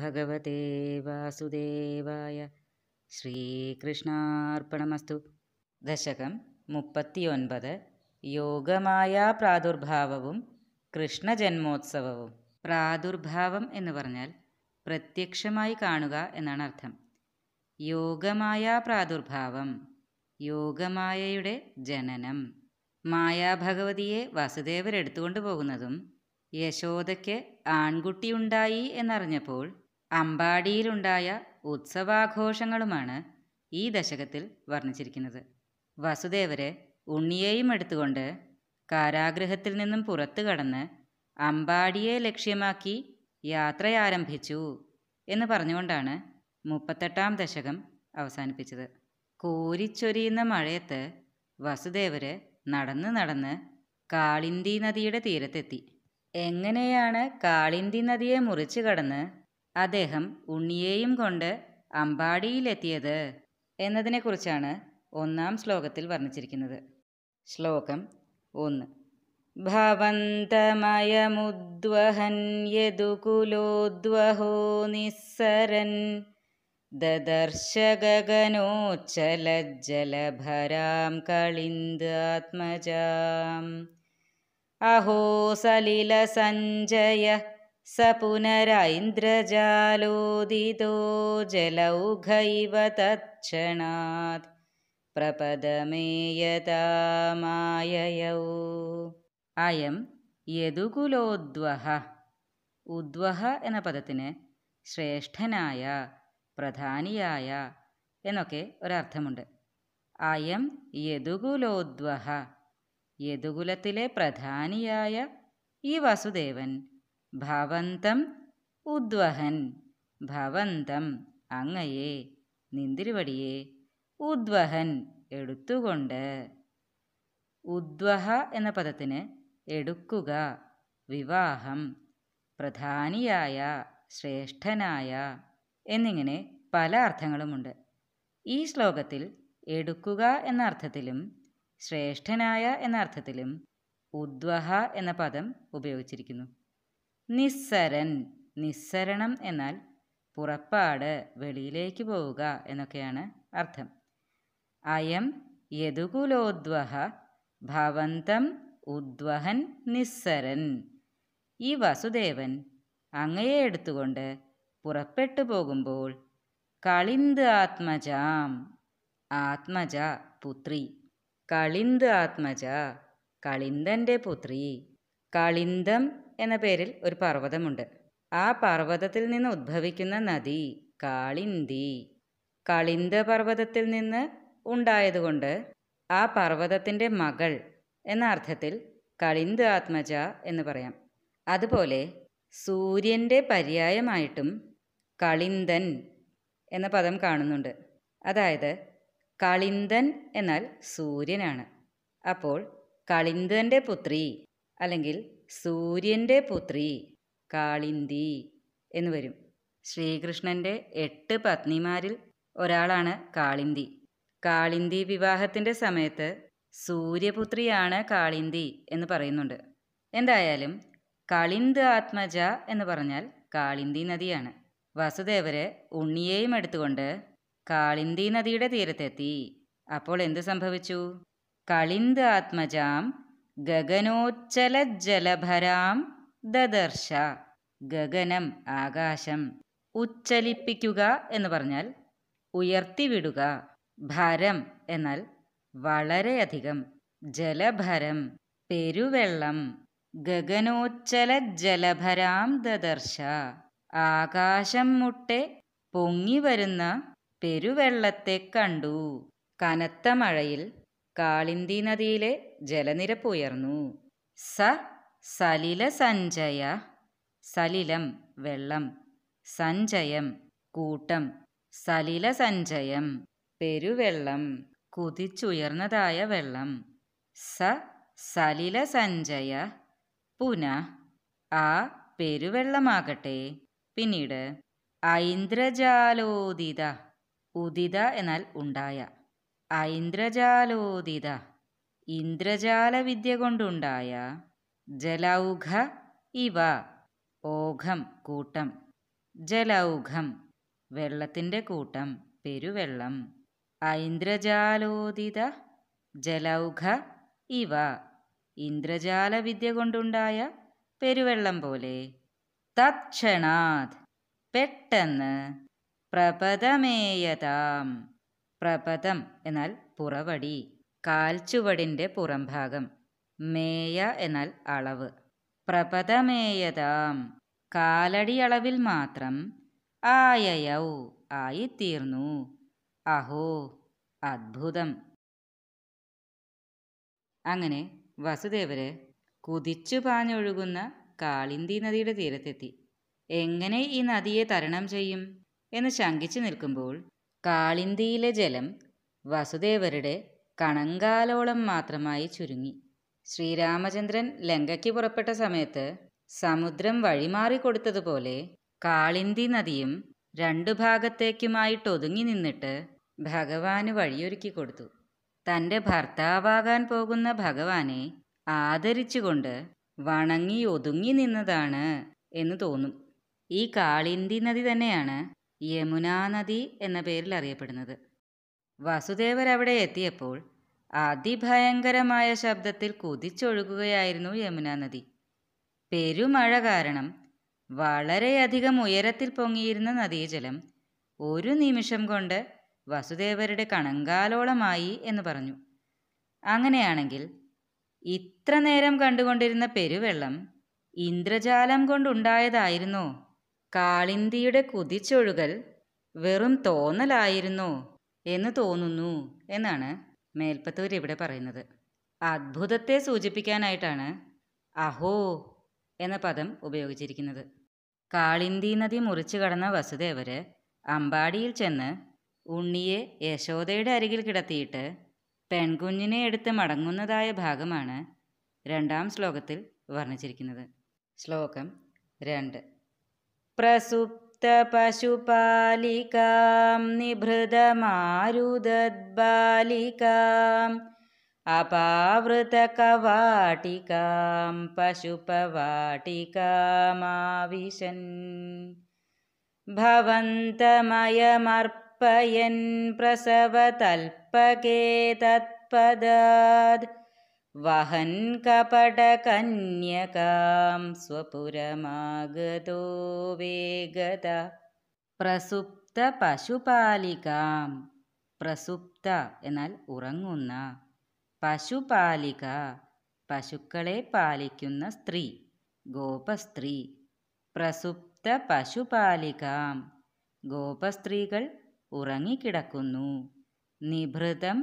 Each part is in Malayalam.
ഭഗവതേ വാസുദേവായ ശ്രീകൃഷ്ണാർപ്പണമസ്തു ദശകം മുപ്പത്തിയൊൻപത് യോഗമായ പ്രാദുർഭാവവും കൃഷ്ണജന്മോത്സവവും പ്രാദുർഭാവം എന്ന് പറഞ്ഞാൽ പ്രത്യക്ഷമായി കാണുക എന്നാണ് അർത്ഥം യോഗമായ പ്രാദുർഭാവം യോഗമായയുടെ ജനനം മായാഭഗവതിയെ വസുദേവർ എടുത്തുകൊണ്ടു പോകുന്നതും യശോദയ്ക്ക് ആൺകുട്ടിയുണ്ടായി എന്നറിഞ്ഞപ്പോൾ അമ്പാടിയിലുണ്ടായ ഉത്സവാഘോഷങ്ങളുമാണ് ഈ ദശകത്തിൽ വർണ്ണിച്ചിരിക്കുന്നത് വസുദേവരെ ഉണ്ണിയെയും എടുത്തുകൊണ്ട് കാരാഗൃഹത്തിൽ നിന്നും പുറത്തു കടന്ന് അമ്പാടിയെ ലക്ഷ്യമാക്കി യാത്രയാരംഭിച്ചു എന്ന് പറഞ്ഞുകൊണ്ടാണ് മുപ്പത്തെട്ടാം ദശകം അവസാനിപ്പിച്ചത് കോരിച്ചൊരിയുന്ന മഴയത്ത് വസുദേവര് നടന്ന് നടന്ന് കാളിന്തി നദിയുടെ തീരത്തെത്തി എങ്ങനെയാണ് കാളിന്തി നദിയെ മുറിച്ചു കടന്ന് അദ്ദേഹം ഉണ്ണിയെയും കൊണ്ട് അമ്പാടിയിലെത്തിയത് എന്നതിനെക്കുറിച്ചാണ് ഒന്നാം ശ്ലോകത്തിൽ വർണ്ണിച്ചിരിക്കുന്നത് ശ്ലോകം ഒന്ന് ഭവന്തമയമുദ്വഹൻ യദുകുലോദ്വഹോ നിസ്സരൻ ദദർശഗഗനോച്ചലജ്ജലഭരാം കളിന്ദാത്മജാം അഹോ സലിലസഞ്ജയ स पुनरैन्द्रजालोदितो जलौघैव तत्क्षणात् പ്രപദമേ യഥാ മായയൗ അയം യദുകുലോദ്വഹ ഉദ്വഹ എന്ന പദത്തിന് ശ്രേഷ്ഠനായ പ്രധാനിയായ എന്നൊക്കെ ഒരർത്ഥമുണ്ട് അയം യദുകുലോദ്വഹ യദുകുലത്തിലെ പ്രധാനിയായ ഈ വസുദേവൻ ഭവന്തം ഉദ്വഹൻ ഭവന്തം അങ്ങയെ നിന്തിരുവടിയെ ഉദ്വഹൻ എടുത്തുകൊണ്ട് ഉദ്വഹ എന്ന പദത്തിന് എടുക്കുക വിവാഹം പ്രധാനിയായ ശ്രേഷ്ഠനായ എന്നിങ്ങനെ പല അർത്ഥങ്ങളുമുണ്ട് ഈ ശ്ലോകത്തിൽ എടുക്കുക എന്ന അർത്ഥത്തിലും ശ്രേഷ്ഠനായ എന്ന അർത്ഥത്തിലും ഉദ്വഹ എന്ന പദം ഉപയോഗിച്ചിരിക്കുന്നു നിസ്സരൻ നിസ്സരണം എന്നാൽ പുറപ്പാട് വെളിയിലേക്ക് പോവുക എന്നൊക്കെയാണ് അർത്ഥം അയം യദുകുലോദ്വഹ ഭവന്തം ഉദ്വഹൻ നിസ്സരൻ ഈ വസുദേവൻ അങ്ങയെ എടുത്തുകൊണ്ട് പുറപ്പെട്ടു പോകുമ്പോൾ കളിന്ത് ആത്മജാം ആത്മജ പുത്രി കളിന്ത് ആത്മജ കളിന്തൻ്റെ പുത്രി കളിന്തം എന്ന പേരിൽ ഒരു പർവ്വതമുണ്ട് ആ പർവ്വതത്തിൽ നിന്ന് ഉദ്ഭവിക്കുന്ന നദി കാളിന്തി കളിന്ത പർവ്വതത്തിൽ നിന്ന് ഉണ്ടായതുകൊണ്ട് ആ പർവ്വതത്തിൻ്റെ മകൾ എന്ന അർത്ഥത്തിൽ കളിന്ത് ആത്മജ എന്ന് പറയാം അതുപോലെ സൂര്യൻ്റെ പര്യായമായിട്ടും കളിന്തൻ എന്ന പദം കാണുന്നുണ്ട് അതായത് കളിന്തൻ എന്നാൽ സൂര്യനാണ് അപ്പോൾ കളിന്തൻ്റെ പുത്രി അല്ലെങ്കിൽ സൂര്യൻ്റെ പുത്രി കാളിന്തി എന്ന് വരും ശ്രീകൃഷ്ണൻ്റെ എട്ട് പത്നിമാരിൽ ഒരാളാണ് കാളിന്തി കാളിന്തി വിവാഹത്തിൻ്റെ സമയത്ത് സൂര്യപുത്രിയാണ് കാളിന്തി എന്ന് പറയുന്നുണ്ട് എന്തായാലും കളിന്ത് ആത്മജ എന്ന് പറഞ്ഞാൽ കാളിന്തി നദിയാണ് വസുദേവര് ഉണ്ണിയെയും എടുത്തുകൊണ്ട് കാളിന്തി നദിയുടെ തീരത്തെത്തി അപ്പോൾ എന്ത് സംഭവിച്ചു കളിന്ത് ആത്മജാം ഗഗനോച്ചല ജലഭരാം ദദർശ ഗഗനം ആകാശം ഉച്ചലിപ്പിക്കുക എന്ന് പറഞ്ഞാൽ ഉയർത്തിവിടുക ഭരം എന്നാൽ വളരെയധികം ജലഭരം പെരുവെള്ളം ഗഗനോച്ചല ജലഭരാം ദദർശ ആകാശം മുട്ടെ പൊങ്ങി വരുന്ന പെരുവെള്ളത്തെ കണ്ടു കനത്ത മഴയിൽ കാളിന്തി നദിയിലെ ജലനിരപ്പ് ഉയർന്നു സ സലില സഞ്ചയ സലിലം വെള്ളം സഞ്ചയം കൂട്ടം സലില സഞ്ചയം പെരുവെള്ളം കുതിച്ചുയർന്നതായ വെള്ളം സ സലില സഞ്ചയ പുന ആ പെരുവെള്ളമാകട്ടെ പിന്നീട് ഐന്ദ്രജാലോദിത ഉദിത എന്നാൽ ഉണ്ടായ ഐന്ദ്രജാലോദിത ഇന്ദ്രജാല വിദ്യ കൊണ്ടുണ്ടായ ജലൗഘ ഇവ ഓഘം കൂട്ടം ജലൗഘം വെള്ളത്തിൻ്റെ കൂട്ടം പെരുവെള്ളം ഐന്ദ്രജാലോദിത ജലൗഘ ഇവ ഇന്ദ്രജാല വിദ്യ കൊണ്ടുണ്ടായ പെരുവെള്ളം പോലെ തത്ക്ഷണാത് പെട്ടെന്ന് പ്രപദമേയതാം പ്രപദം എന്നാൽ പുറവടി കാൽച്ചുവടിൻ്റെ പുറംഭാഗം മേയ എന്നാൽ അളവ് പ്രപദമേയതാം കാലടി അളവിൽ മാത്രം ആയയൗ ആയിത്തീർന്നു അഹോ അദ്ഭുതം അങ്ങനെ വസുദേവര് കുതിച്ചു പാഞ്ഞൊഴുകുന്ന കാളിന്തി നദിയുടെ തീരത്തെത്തി എങ്ങനെ ഈ നദിയെ തരണം ചെയ്യും എന്ന് ശങ്കിച്ചു നിൽക്കുമ്പോൾ കാളിന്തിയിലെ ജലം വസുദേവരുടെ കണങ്കാലോളം മാത്രമായി ചുരുങ്ങി ശ്രീരാമചന്ദ്രൻ ലങ്കയ്ക്ക് പുറപ്പെട്ട സമയത്ത് സമുദ്രം വഴിമാറിക്കൊടുത്തതുപോലെ കാളിന്തി നദിയും രണ്ടു ഭാഗത്തേക്കുമായിട്ടൊതുങ്ങി നിന്നിട്ട് ഭഗവാന് വഴിയൊരുക്കി കൊടുത്തു തൻ്റെ ഭർത്താവാകാൻ പോകുന്ന ഭഗവാനെ ആദരിച്ചുകൊണ്ട് വണങ്ങി ഒതുങ്ങി നിന്നതാണ് എന്ന് തോന്നും ഈ കാളിന്തി നദി തന്നെയാണ് യമുനാ നദി എന്ന പേരിൽ അറിയപ്പെടുന്നത് വസുദേവർ അവിടെ എത്തിയപ്പോൾ അതിഭയങ്കരമായ ശബ്ദത്തിൽ കുതിച്ചൊഴുകുകയായിരുന്നു യമുനാ നദി പെരുമഴ കാരണം വളരെയധികം ഉയരത്തിൽ പൊങ്ങിയിരുന്ന നദീജലം ഒരു നിമിഷം കൊണ്ട് വസുദേവരുടെ കണങ്കാലോളമായി എന്ന് പറഞ്ഞു അങ്ങനെയാണെങ്കിൽ ഇത്ര നേരം കണ്ടുകൊണ്ടിരുന്ന പെരുവെള്ളം ഇന്ദ്രജാലം കൊണ്ടുണ്ടായതായിരുന്നോ കാളിന്തിയുടെ കുതിച്ചൊഴുകൽ വെറും തോന്നലായിരുന്നോ എന്ന് തോന്നുന്നു എന്നാണ് മേൽപ്പത്തൂർ ഇവിടെ പറയുന്നത് അത്ഭുതത്തെ സൂചിപ്പിക്കാനായിട്ടാണ് അഹോ എന്ന പദം ഉപയോഗിച്ചിരിക്കുന്നത് കാളിന്തി നദി മുറിച്ചു കടന്ന വസുദേവര് അമ്പാടിയിൽ ചെന്ന് ഉണ്ണിയെ യശോദയുടെ അരികിൽ കിടത്തിയിട്ട് പെൺകുഞ്ഞിനെ എടുത്ത് മടങ്ങുന്നതായ ഭാഗമാണ് രണ്ടാം ശ്ലോകത്തിൽ വർണ്ണിച്ചിരിക്കുന്നത് ശ്ലോകം രണ്ട് പ്രസുപ്ത പശുപാലികാം നിഭൃതമാരുദദ്ബാലികാം അപാവൃതകവാട്ടികാം പശുപവാട്ടികാമാവിശൻ ഭവന്തമയമർപ്പയൻ പ്രസവതൽപകേ തത്പദാത് വഹൻ കപടകന്യകാം സ്വപുരമാഗതോ വേഗത പ്രസുപ്ത പശുപാലികാം പ്രസുപ്ത എന്നാൽ ഉറങ്ങുന്ന പശുപാലിക പശുക്കളെ പാലിക്കുന്ന സ്ത്രീ ഗോപസ്ത്രീ പ്രസുപ്ത പശുപാലികാം ഗോപസ്ത്രീകൾ ഉറങ്ങിക്കിടക്കുന്നു നിഭൃതം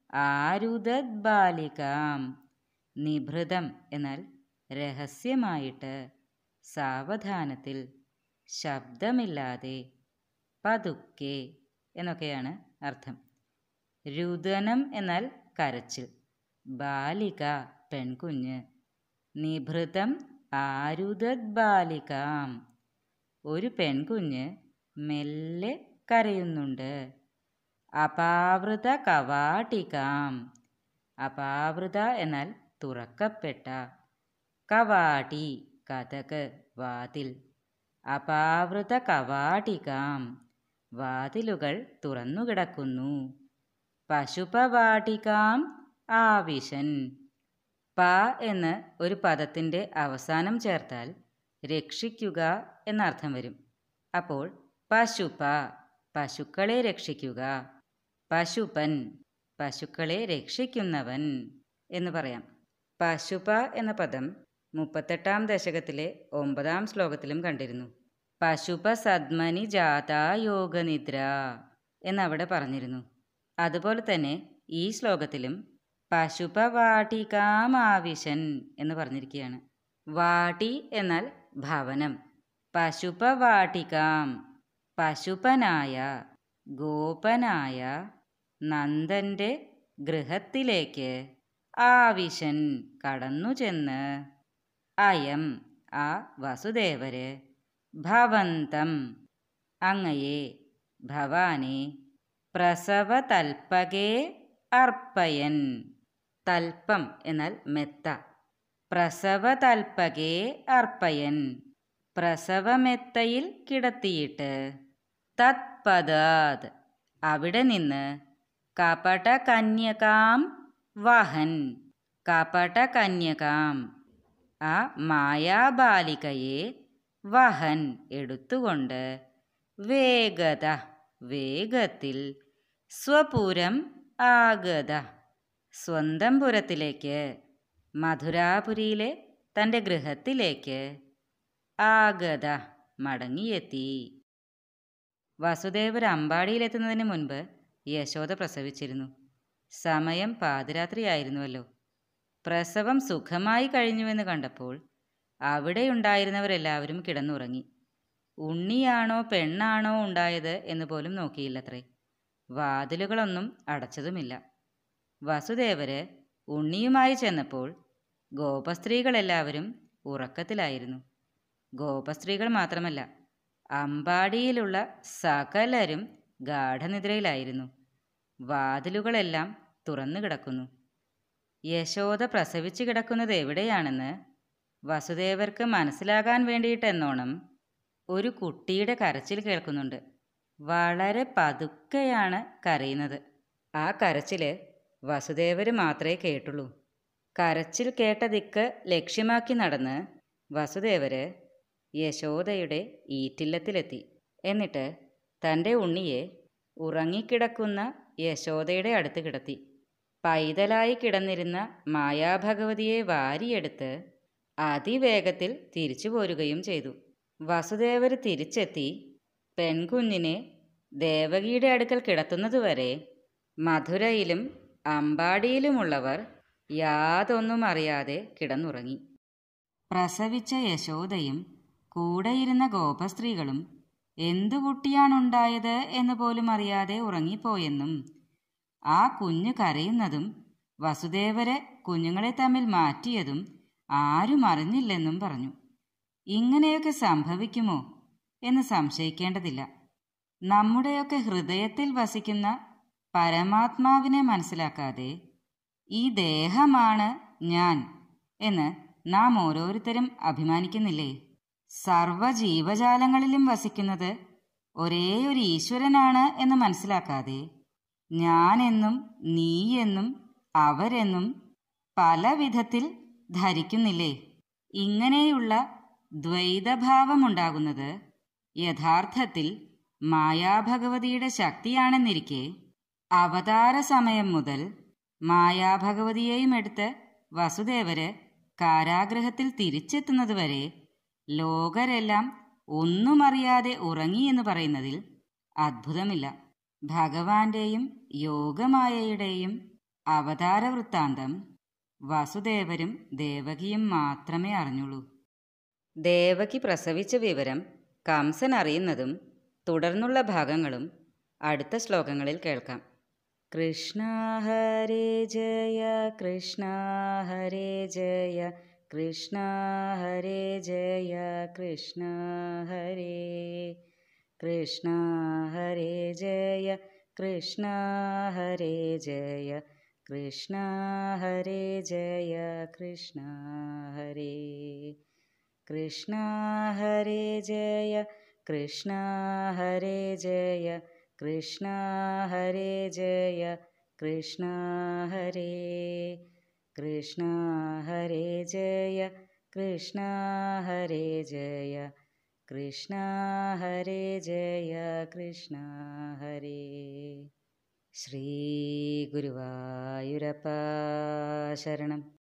ആരുദദ്ബാലികാം നിഭൃതം എന്നാൽ രഹസ്യമായിട്ട് സാവധാനത്തിൽ ശബ്ദമില്ലാതെ പതുക്കെ എന്നൊക്കെയാണ് അർത്ഥം രുദനം എന്നാൽ കരച്ചിൽ ബാലിക പെൺകുഞ്ഞ് നിഭൃതം ആരുദദ്ബാലികാം ഒരു പെൺകുഞ്ഞ് മെല്ലെ കരയുന്നുണ്ട് അപാവൃത കവാട്ടികാം അപാവൃത എന്നാൽ തുറക്കപ്പെട്ട കവാടി കഥക് വാതിൽ അപാവൃത കവാടികാം വാതിലുകൾ തുറന്നുകിടക്കുന്നു പശുപവാടികാം ആവിശൻ പ എന്ന് ഒരു പദത്തിൻ്റെ അവസാനം ചേർത്താൽ രക്ഷിക്കുക എന്നർത്ഥം വരും അപ്പോൾ പശുപ പശുക്കളെ രക്ഷിക്കുക പശുപൻ പശുക്കളെ രക്ഷിക്കുന്നവൻ എന്ന് പറയാം പശുപ എന്ന പദം മുപ്പത്തെട്ടാം ദശകത്തിലെ ഒമ്പതാം ശ്ലോകത്തിലും കണ്ടിരുന്നു പശുപ സദ്മനി ജാതാ യോഗനിദ്ര എന്നവിടെ പറഞ്ഞിരുന്നു അതുപോലെ തന്നെ ഈ ശ്ലോകത്തിലും പശുപവാട്ടികാമാവിശൻ എന്ന് പറഞ്ഞിരിക്കുകയാണ് വാട്ടി എന്നാൽ ഭവനം പശുപവാട്ടികാം പശുപനായ ഗോപനായ നന്ദൻ്റെ ഗൃഹത്തിലേക്ക് ആവിശൻ കടന്നു ചെന്ന് അയം ആ വസുദേവര് ഭവന്തം അങ്ങയെ ഭവാനെ പ്രസവതൽപകേ അർപ്പയൻ തൽപ്പം എന്നാൽ മെത്ത പ്രസവതൽപകേ അർപ്പയൻ പ്രസവമെത്തയിൽ കിടത്തിയിട്ട് തത്പദാത് അവിടെ നിന്ന് കപട കന്യകാം വഹൻ കപട കന്യകാം ആ മായാബാലികയെ വഹൻ എടുത്തുകൊണ്ട് വേഗത വേഗത്തിൽ സ്വപുരം ആഗത സ്വന്തം പുരത്തിലേക്ക് മധുരാപുരിയിലെ തൻ്റെ ഗൃഹത്തിലേക്ക് ആഗത മടങ്ങിയെത്തി വസുദേവർ അമ്പാടിയിലെത്തുന്നതിന് മുൻപ് യശോദ പ്രസവിച്ചിരുന്നു സമയം പാതിരാത്രിയായിരുന്നുവല്ലോ പ്രസവം സുഖമായി കഴിഞ്ഞുവെന്ന് കണ്ടപ്പോൾ അവിടെയുണ്ടായിരുന്നവരെല്ലാവരും കിടന്നുറങ്ങി ഉണ്ണിയാണോ പെണ്ണാണോ ഉണ്ടായത് എന്ന് പോലും നോക്കിയില്ലത്രേ വാതിലുകളൊന്നും അടച്ചതുമില്ല വസുദേവര് ഉണ്ണിയുമായി ചെന്നപ്പോൾ ഗോപസ്ത്രീകളെല്ലാവരും ഉറക്കത്തിലായിരുന്നു ഗോപസ്ത്രീകൾ മാത്രമല്ല അമ്പാടിയിലുള്ള സകലരും ഗാഠനിദ്രയിലായിരുന്നു വാതിലുകളെല്ലാം തുറന്നു കിടക്കുന്നു യശോദ പ്രസവിച്ചു കിടക്കുന്നത് എവിടെയാണെന്ന് വസുദേവർക്ക് മനസ്സിലാകാൻ വേണ്ടിയിട്ടെന്നോണം ഒരു കുട്ടിയുടെ കരച്ചിൽ കേൾക്കുന്നുണ്ട് വളരെ പതുക്കെയാണ് കരയുന്നത് ആ കരച്ചിൽ വസുദേവര് മാത്രമേ കേട്ടുള്ളൂ കരച്ചിൽ കേട്ട ദിക്ക് ലക്ഷ്യമാക്കി നടന്ന് വസുദേവര് യശോദയുടെ ഈറ്റില്ലത്തിലെത്തി എന്നിട്ട് തൻ്റെ ഉണ്ണിയെ ഉറങ്ങിക്കിടക്കുന്ന യശോദയുടെ അടുത്ത് കിടത്തി പൈതലായി കിടന്നിരുന്ന മായാഭഗവതിയെ വാരിയെടുത്ത് അതിവേഗത്തിൽ തിരിച്ചു പോരുകയും ചെയ്തു വസുദേവർ തിരിച്ചെത്തി പെൺകുഞ്ഞിനെ ദേവകിയുടെ അടുക്കൽ കിടത്തുന്നതുവരെ മധുരയിലും അമ്പാടിയിലുമുള്ളവർ യാതൊന്നും അറിയാതെ കിടന്നുറങ്ങി പ്രസവിച്ച യശോദയും കൂടെയിരുന്ന ഗോപസ്ത്രീകളും എന്തു കുട്ടിയാണുണ്ടായത് എന്ന് പോലും അറിയാതെ ഉറങ്ങിപ്പോയെന്നും ആ കുഞ്ഞു കരയുന്നതും വസുദേവരെ കുഞ്ഞുങ്ങളെ തമ്മിൽ മാറ്റിയതും ആരും അറിഞ്ഞില്ലെന്നും പറഞ്ഞു ഇങ്ങനെയൊക്കെ സംഭവിക്കുമോ എന്ന് സംശയിക്കേണ്ടതില്ല നമ്മുടെയൊക്കെ ഹൃദയത്തിൽ വസിക്കുന്ന പരമാത്മാവിനെ മനസ്സിലാക്കാതെ ഈ ദേഹമാണ് ഞാൻ എന്ന് നാം ഓരോരുത്തരും അഭിമാനിക്കുന്നില്ലേ സർവ ജീവജാലങ്ങളിലും വസിക്കുന്നത് ഒരേ ഒരു ഈശ്വരനാണ് എന്ന് മനസ്സിലാക്കാതെ ഞാനെന്നും നീയെന്നും അവരെന്നും പല വിധത്തിൽ ധരിക്കുന്നില്ലേ ഇങ്ങനെയുള്ള ദ്വൈതഭാവമുണ്ടാകുന്നത് യഥാർത്ഥത്തിൽ മായാഭഗവതിയുടെ ശക്തിയാണെന്നിരിക്കെ അവതാര സമയം മുതൽ മായാഭഗവതിയെയും എടുത്ത് വസുദേവര് കാരാഗ്രഹത്തിൽ തിരിച്ചെത്തുന്നതുവരെ ലോകരെല്ലാം ഒന്നും അറിയാതെ ഉറങ്ങി എന്ന് പറയുന്നതിൽ അത്ഭുതമില്ല ഭഗവാന്റെയും യോഗമായയുടെയും അവതാര വൃത്താന്തം വസുദേവരും ദേവകിയും മാത്രമേ അറിഞ്ഞുള്ളൂ ദേവകി പ്രസവിച്ച വിവരം കംസൻ അറിയുന്നതും തുടർന്നുള്ള ഭാഗങ്ങളും അടുത്ത ശ്ലോകങ്ങളിൽ കേൾക്കാം കൃഷ്ണ ഹരേ ജയ കൃഷ്ണ ഹരേ ജയ കൃഷ്ണ ഹരേ ജയ കൃഷ്ണ ഹരേ കൃഷ്ണ ഹരേ ജയ കൃഷ്ണ ഹരേ ജയ കൃഷ്ണ ഹരേ ജയ കൃഷ്ണ ഹരേ കൃഷ്ണ ഹരേ ജയ കൃഷ്ണ ഹരേ ജയ കൃഷ്ണ ഹരേ ജയ കൃഷ്ണ ഹരേ കൃഷ്ണ ഹരേ ജയ കൃഷ്ണ ഹരേ ജയ കൃഷ്ണ ഹരേ ജയ കൃഷ്ണ ഹരേ ശ്രീ ഗുരുവായൂരപ്പ ശരണം